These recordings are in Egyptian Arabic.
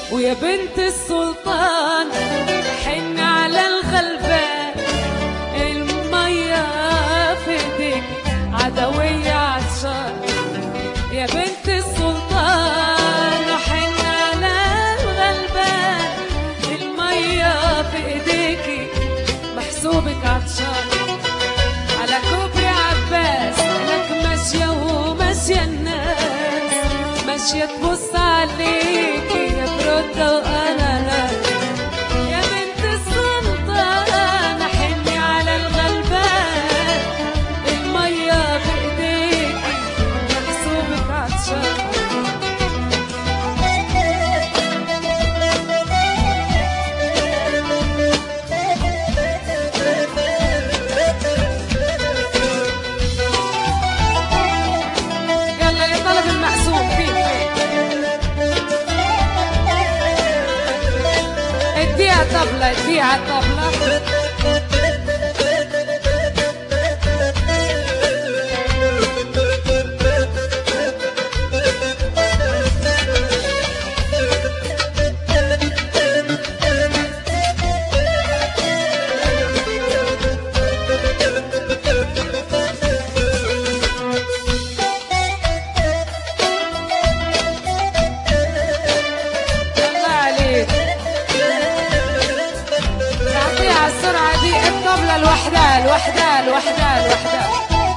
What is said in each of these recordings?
ويا بنت السلطان حن على الغلبان المية في ايديك عدوية عطشان يا بنت السلطان حن على الغلبان المية في ايديكي محسوبك عطشان على كوبري عباس لك ماشية وماشية الناس ماشية تبص عليكي يا برودة وأناناس يا بنت السلطان حني على الغلبان المية بإيديكي محسوبك عطشان يلا اللي طلب المقسوم فيه اديها طبلة اديها طبلة الله عليك تعطيها السرعة دي الطبلة لوحدها لوحدها لوحدها لوحدها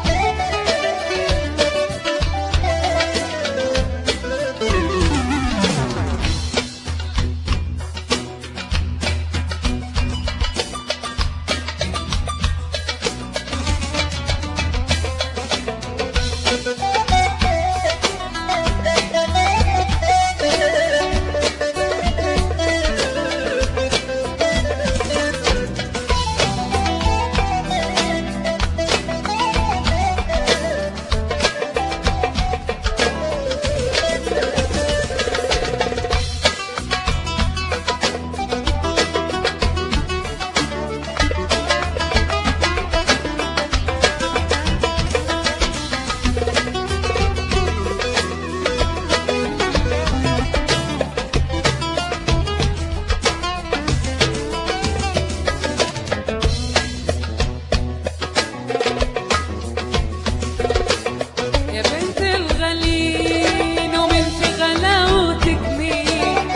يا بنت الغليل ومن في غلاوتك مين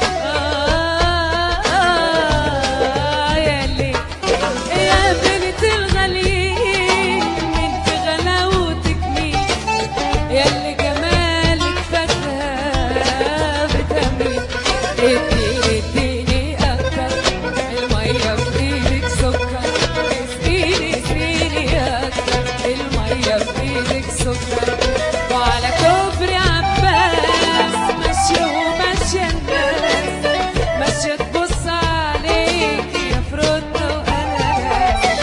آه آه يا ليل يا بنت الغليل من في غلاوتك مين ياللي جمالك فاكهة بتمين اديني اديني اكتر المية في ايدك سكر اسقيني اسقيني اكتر المية في ايدك سكر وعلى كوبري عباس ماشية وماشية الناس ماشية تبص عليكي يا فروتة وأناناس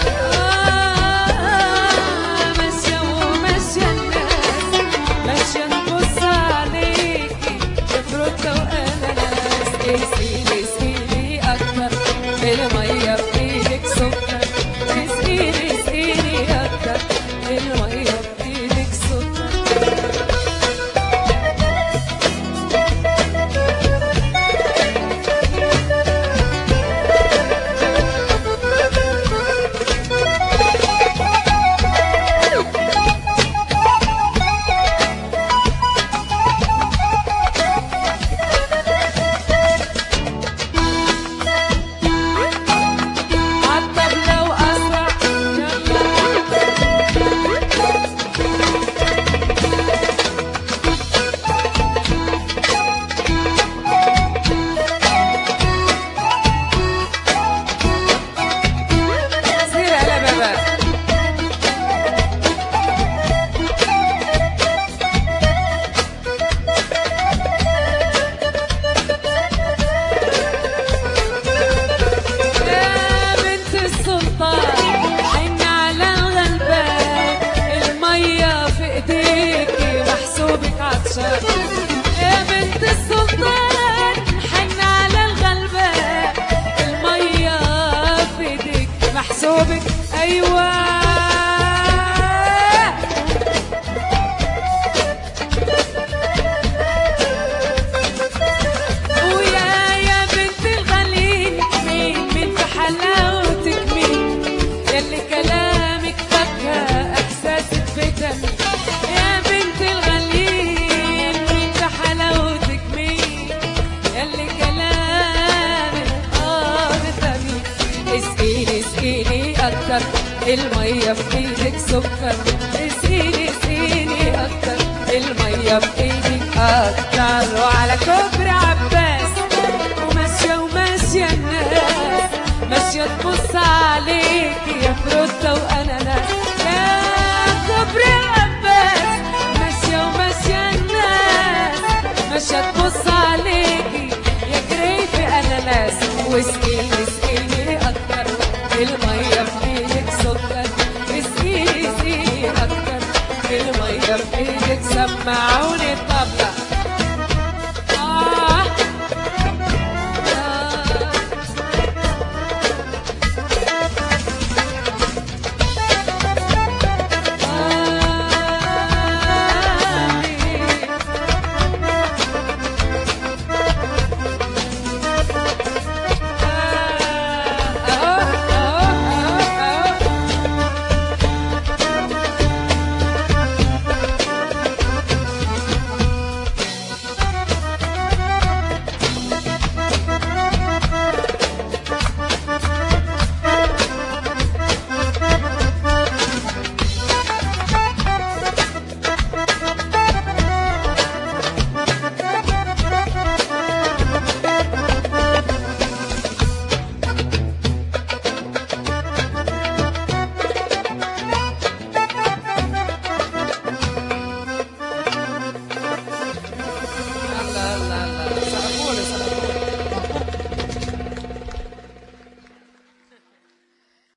آه ماشية وماشية الناس ماشية تبص عليكي يا فروتة وأناناس اسقيني اسقيني أكتر المية في إيدك سكر اسقيني اسقيني أكتر المية في إيدك سكر اكتر المية في ايدك سكر اسقيني اسقيني اكتر المية في ايدك اكتر وعلى كوبري عباس وماشية وماشية الناس ماشية تبص عليك يا فروتة واناناس يا كوبري عباس ماشية وماشية الناس ماشية تبص عليكي يا جريفي اناناس واسقي